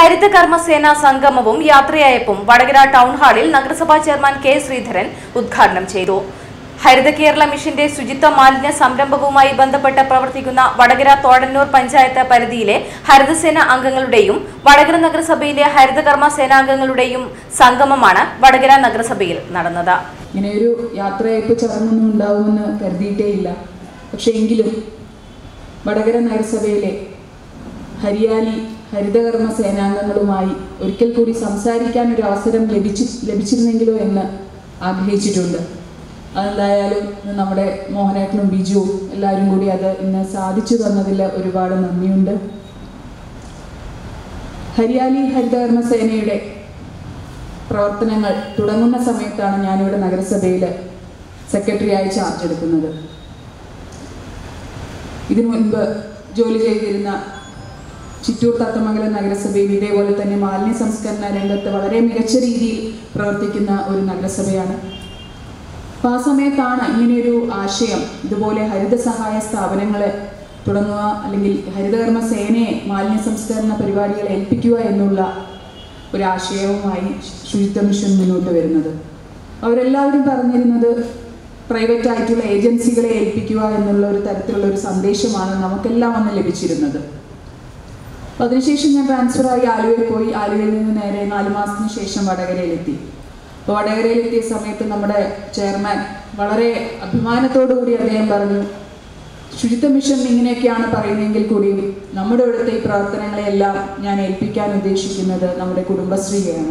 ഹരിതകർമ്മസേന സംഗമവും യാത്രയയപ്പും വടകര ടൗൺ ഹാളിൽ നഗരസഭാ ചെയർമാൻ കെ ശ്രീധരൻ ഉദ്ഘാടനം ചെയ്തു ഹരിത കേരള മിഷന്റെ ശുചിത്വ മാലിന്യ സംരംഭവുമായി ബന്ധപ്പെട്ട് പ്രവർത്തിക്കുന്ന വടകര തോടന്നൂർ പഞ്ചായത്ത് പരിധിയിലെ ഹരിതസേന അംഗങ്ങളുടെയും വടകര നഗരസഭയിലെ ഹരിതകർമ്മ സേനാംഗങ്ങളുടെയും സംഗമമാണ് വടകര നഗരസഭയിൽ നടന്നത് ഇങ്ങനെ ഒരു യാത്രയയപ്പ് ചടങ്ങൊന്നും ഉണ്ടാവുമെന്ന് കരുതിയിട്ടേയില്ല പക്ഷെ എങ്കിലും വടകര നഗരസഭയിലെ ഹരിയാലി ഹരിതകർമ്മ സേനാംഗങ്ങളുമായി ഒരിക്കൽ കൂടി സംസാരിക്കാൻ ഒരു അവസരം ലഭിച്ചു ലഭിച്ചിരുന്നെങ്കിലോ എന്ന് ആഗ്രഹിച്ചിട്ടുണ്ട് അതെന്തായാലും ഇന്ന് നമ്മുടെ മോഹനേട്ടനും ബിജുവും എല്ലാവരും കൂടി അത് ഇന്ന് സാധിച്ചു തന്നതിൽ ഒരുപാട് നന്ദിയുണ്ട് ഹരിയാലി ഹരിതകർമ്മ സേനയുടെ പ്രവർത്തനങ്ങൾ തുടങ്ങുന്ന സമയത്താണ് ഞാനിവിടെ നഗരസഭയിൽ സെക്രട്ടറിയായി ചാർജ് എടുക്കുന്നത് ഇതിനു മുൻപ് ജോലി ചെയ്തിരുന്ന ചിറ്റൂർ തത്തമംഗലം നഗരസഭയും ഇതേപോലെ തന്നെ മാലിന്യ സംസ്കരണ രംഗത്ത് വളരെ മികച്ച രീതിയിൽ പ്രവർത്തിക്കുന്ന ഒരു നഗരസഭയാണ് അപ്പോൾ ആ സമയത്താണ് ഇങ്ങനെയൊരു ആശയം ഇതുപോലെ ഹരിത സഹായ സ്ഥാപനങ്ങളെ തുടങ്ങുക അല്ലെങ്കിൽ ഹരിതകർമ്മ സേനയെ മാലിന്യ സംസ്കരണ പരിപാടികൾ ഏൽപ്പിക്കുക എന്നുള്ള ഒരാശയവുമായി ശുചിത്വ മിഷൻ മുന്നോട്ട് വരുന്നത് അവരെല്ലാവരും പറഞ്ഞിരുന്നത് പ്രൈവറ്റ് ആയിട്ടുള്ള ഏജൻസികളെ ഏൽപ്പിക്കുക എന്നുള്ള ഒരു തരത്തിലുള്ള ഒരു സന്ദേശമാണ് നമുക്കെല്ലാം അന്ന് ലഭിച്ചിരുന്നത് അപ്പോൾ അതിനുശേഷം ഞാൻ ട്രാൻസ്ഫറായി ആലുവയിൽ പോയി ആലുവയിൽ നിന്ന് നേരെ നാല് മാസത്തിന് ശേഷം വടകരയിലെത്തി അപ്പോൾ വടകരയിലെത്തിയ സമയത്ത് നമ്മുടെ ചെയർമാൻ വളരെ അഭിമാനത്തോടു കൂടി അദ്ദേഹം പറഞ്ഞു ശുചിത്വ മിഷൻ ഇങ്ങനെയൊക്കെയാണ് പറയുന്നതെങ്കിൽ കൂടിയും നമ്മുടെ ഇവിടുത്തെ ഈ പ്രവർത്തനങ്ങളെല്ലാം ഞാൻ ഏൽപ്പിക്കാൻ ഉദ്ദേശിക്കുന്നത് നമ്മുടെ കുടുംബശ്രീയാണ്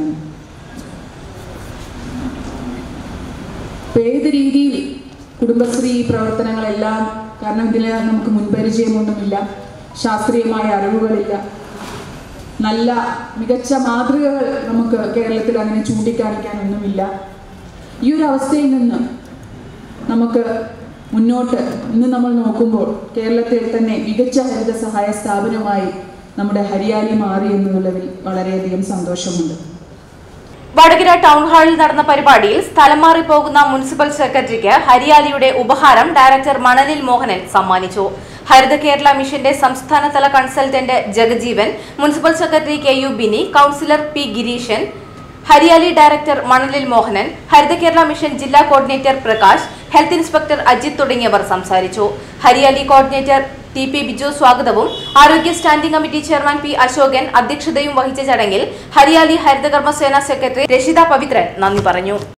അപ്പൊ ഏത് രീതിയിൽ കുടുംബശ്രീ പ്രവർത്തനങ്ങളെല്ലാം കാരണം ഇതിൽ നമുക്ക് മുൻപരിചയമൊന്നുമില്ല ശാസ്ത്രീയമായ അറിവുകളില്ല നല്ല മികച്ച മാതൃകകൾ നമുക്ക് കേരളത്തിൽ അങ്ങനെ ചൂണ്ടിക്കാണിക്കാനൊന്നുമില്ല ഈ ഒരു അവസ്ഥയിൽ നിന്ന് നമുക്ക് മുന്നോട്ട് ഇന്ന് നമ്മൾ നോക്കുമ്പോൾ കേരളത്തിൽ തന്നെ മികച്ച ഹരിത സഹായ സ്ഥാപനമായി നമ്മുടെ ഹരിയാലി മാറി എന്നുള്ളതിൽ വളരെയധികം സന്തോഷമുണ്ട് വടകര ടൗൺ ഹാളിൽ നടന്ന പരിപാടിയിൽ സ്ഥലം മാറി പോകുന്ന മുനിസിപ്പൽ സെക്രട്ടറിക്ക് ഹരിയാലിയുടെ ഉപഹാരം ഡയറക്ടർ മണലിൽ മോഹനൻ സമ്മാനിച്ചു ഹരിത കേരള മിഷന്റെ സംസ്ഥാനതല consultant Jagajeevan municipal secretary K U Bini councillor P Gireesan Hariyali director മണലിൽ മോഹനൻ ഹരിത കേരള മിഷൻ ജില്ലാ coordinator Prakash health inspector Ajith തുടങ്ങിയവർ സംസാരിച്ചു Hariyali coordinator T P Biju സ്വാഗതവും ആരോഗ്യ standing committee chairman P Asokan അധ്യക്ഷതയും വഹിച്ച ചടങ്ങിൽ ഹരിയാലി ഹരിതകർമ്മ സേന സെക്രട്ടറി രഷിത പവിത്രൻ നന്ദി പറഞ്ഞു